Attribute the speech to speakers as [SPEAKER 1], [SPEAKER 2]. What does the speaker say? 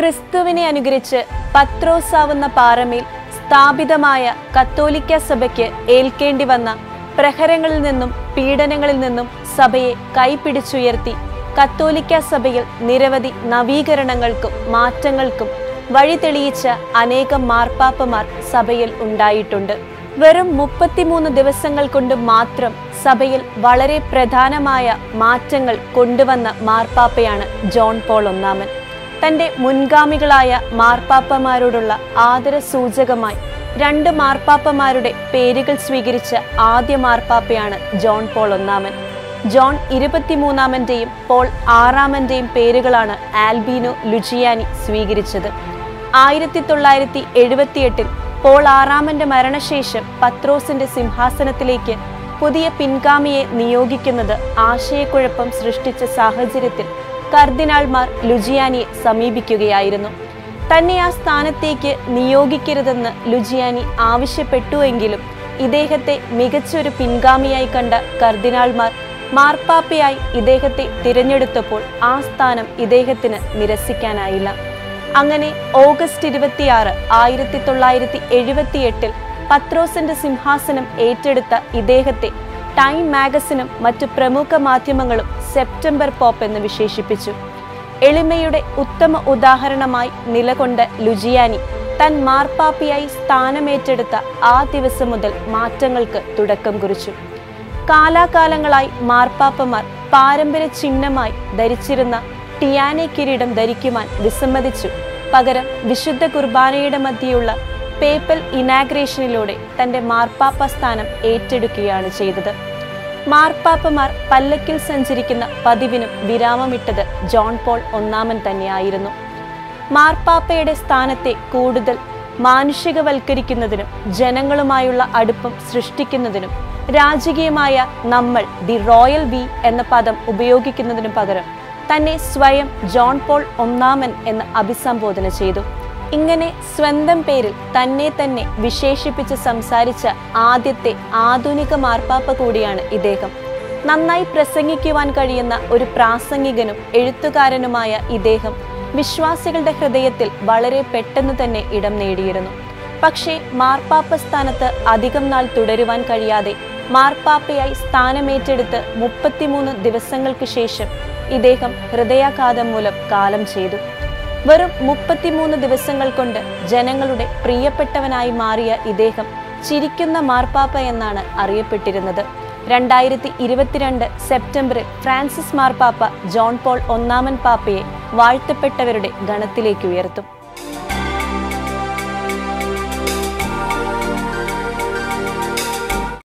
[SPEAKER 1] ക്രിസ്തുവിനെ അനുകരിച്ച് പത്രോസാവുന്ന പാറമേൽ സ്ഥാപിതമായ കത്തോലിക്ക സഭയ്ക്ക് ഏൽക്കേണ്ടി വന്ന പ്രഹരങ്ങളിൽ നിന്നും പീഡനങ്ങളിൽ നിന്നും സഭയെ കൈപിടിച്ചുയർത്തി കത്തോലിക്ക സഭയിൽ നിരവധി നവീകരണങ്ങൾക്കും മാറ്റങ്ങൾക്കും വഴി തെളിയിച്ച അനേകം മാർപ്പാപ്പമാർ സഭയിൽ ഉണ്ടായിട്ടുണ്ട് വെറും മുപ്പത്തിമൂന്ന് ദിവസങ്ങൾ കൊണ്ട് മാത്രം സഭയിൽ വളരെ പ്രധാനമായ മാറ്റങ്ങൾ കൊണ്ടുവന്ന മാർപ്പാപ്പയാണ് ജോൺ പോൾ ഒന്നാമൻ തന്റെ മുൻഗാമികളായ മാർപ്പാപ്പമാരോടുള്ള ആദര സൂചകമായി രണ്ട് മാർപ്പാപ്പമാരുടെ പേരുകൾ സ്വീകരിച്ച ആദ്യ മാർപ്പാപ്പയാണ് ജോൺ പോൾ ഒന്നാമൻ ജോൺ ഇരുപത്തിമൂന്നാമന്റെയും പോൾ ആറാമന്റെയും പേരുകളാണ് ആൽബീനോ ലുജിയാനി സ്വീകരിച്ചത് ആയിരത്തി തൊള്ളായിരത്തി എഴുപത്തിയെട്ടിൽ പോൾ ആറാമന്റെ മരണശേഷം പത്രോസിന്റെ സിംഹാസനത്തിലേക്ക് പുതിയ പിൻഗാമിയെ നിയോഗിക്കുന്നത് ആശയക്കുഴപ്പം സൃഷ്ടിച്ച സാഹചര്യത്തിൽ കർദിനാൾമാർ ലുജിയാനിയെ സമീപിക്കുകയായിരുന്നു തന്നെ ആ സ്ഥാനത്തേക്ക് നിയോഗിക്കരുതെന്ന് ലുജിയാനി ആവശ്യപ്പെട്ടുവെങ്കിലും ഇദ്ദേഹത്തെ മികച്ചൊരു പിൻഗാമിയായി കണ്ട കർദിനാൾമാർ മാർപ്പാപ്പയായി ഇദ്ദേഹത്തെ തിരഞ്ഞെടുത്തപ്പോൾ ആ സ്ഥാനം ഇദ്ദേഹത്തിന് നിരസിക്കാനായില്ല അങ്ങനെ ഓഗസ്റ്റ് ഇരുപത്തിയാറ് ആയിരത്തി തൊള്ളായിരത്തി എഴുപത്തിയെട്ടിൽ പത്രോസിന്റെ സിംഹാസനം ഏറ്റെടുത്ത ഇദ്ദേഹത്തെ ടൈം മാഗസിനും മറ്റു പ്രമുഖ മാധ്യമങ്ങളും സെപ്റ്റംബർ പോപ്പ് എന്ന് വിശേഷിപ്പിച്ചു എളിമയുടെ ഉത്തമ ഉദാഹരണമായി നിലകൊണ്ട ലുജിയാനി താൻ മാർപ്പാപ്പിയായി സ്ഥാനമേറ്റെടുത്ത ആ ദിവസം മുതൽ മാറ്റങ്ങൾക്ക് തുടക്കം കുറിച്ചു കാലാകാലങ്ങളായി മാർപ്പാപ്പമാർ പാരമ്പര്യ ചിഹ്നമായി ധരിച്ചിരുന്ന ടിയാനെ കിരീടം ധരിക്കുവാൻ വിസമ്മതിച്ചു പകരം വിശുദ്ധ കുർബാനയുടെ മധ്യയുള്ള പേപ്പൽ ഇനാഗ്രേഷനിലൂടെ തന്റെ മാർപ്പാപ്പ സ്ഥാനം ഏറ്റെടുക്കുകയാണ് ചെയ്തത് മാർപ്പാപ്പമാർ പല്ലക്കിൽ സഞ്ചരിക്കുന്ന പതിവിനും വിരാമമിട്ടത് ജോൺ പോൾ ഒന്നാമൻ തന്നെയായിരുന്നു മാർപ്പാപ്പയുടെ സ്ഥാനത്തെ കൂടുതൽ മാനുഷികവൽക്കരിക്കുന്നതിനും ജനങ്ങളുമായുള്ള അടുപ്പം സൃഷ്ടിക്കുന്നതിനും രാജകീയമായ നമ്മൾ ദി റോയൽ വി എന്ന പദം ഉപയോഗിക്കുന്നതിനു പകരം തന്നെ സ്വയം ജോൺ പോൾ ഒന്നാമൻ എന്ന് അഭിസംബോധന ചെയ്തു ഇങ്ങനെ സ്വന്തം പേരിൽ തന്നെ തന്നെ വിശേഷിപ്പിച്ച് സംസാരിച്ച ആദ്യത്തെ ആധുനിക മാർപ്പാപ്പ കൂടിയാണ് ഇദ്ദേഹം നന്നായി പ്രസംഗിക്കുവാൻ കഴിയുന്ന ഒരു പ്രാസംഗികനും എഴുത്തുകാരനുമായ ഇദ്ദേഹം വിശ്വാസികളുടെ ഹൃദയത്തിൽ വളരെ പെട്ടെന്ന് തന്നെ ഇടം നേടിയിരുന്നു പക്ഷേ മാർപ്പാപ്പ സ്ഥാനത്ത് അധികം നാൾ തുടരുവാൻ കഴിയാതെ മാർപ്പാപ്പയായി സ്ഥാനമേറ്റെടുത്ത് മുപ്പത്തിമൂന്ന് ദിവസങ്ങൾക്ക് ശേഷം ഇദ്ദേഹം ഹൃദയാഘാതം മൂലം കാലം ചെയ്തു വെറും മുപ്പത്തിമൂന്ന് ദിവസങ്ങൾ കൊണ്ട് ജനങ്ങളുടെ പ്രിയപ്പെട്ടവനായി മാറിയ ഇദ്ദേഹം ചിരിക്കുന്ന മാർപ്പാപ്പ എന്നാണ് അറിയപ്പെട്ടിരുന്നത് രണ്ടായിരത്തി ഇരുപത്തിരണ്ട് സെപ്റ്റംബറിൽ ഫ്രാൻസിസ് മാർപ്പാപ്പ ജോൺ പോൾ ഒന്നാമൻ പാപ്പയെ വാഴ്ത്തപ്പെട്ടവരുടെ ഗണത്തിലേക്ക് ഉയർത്തും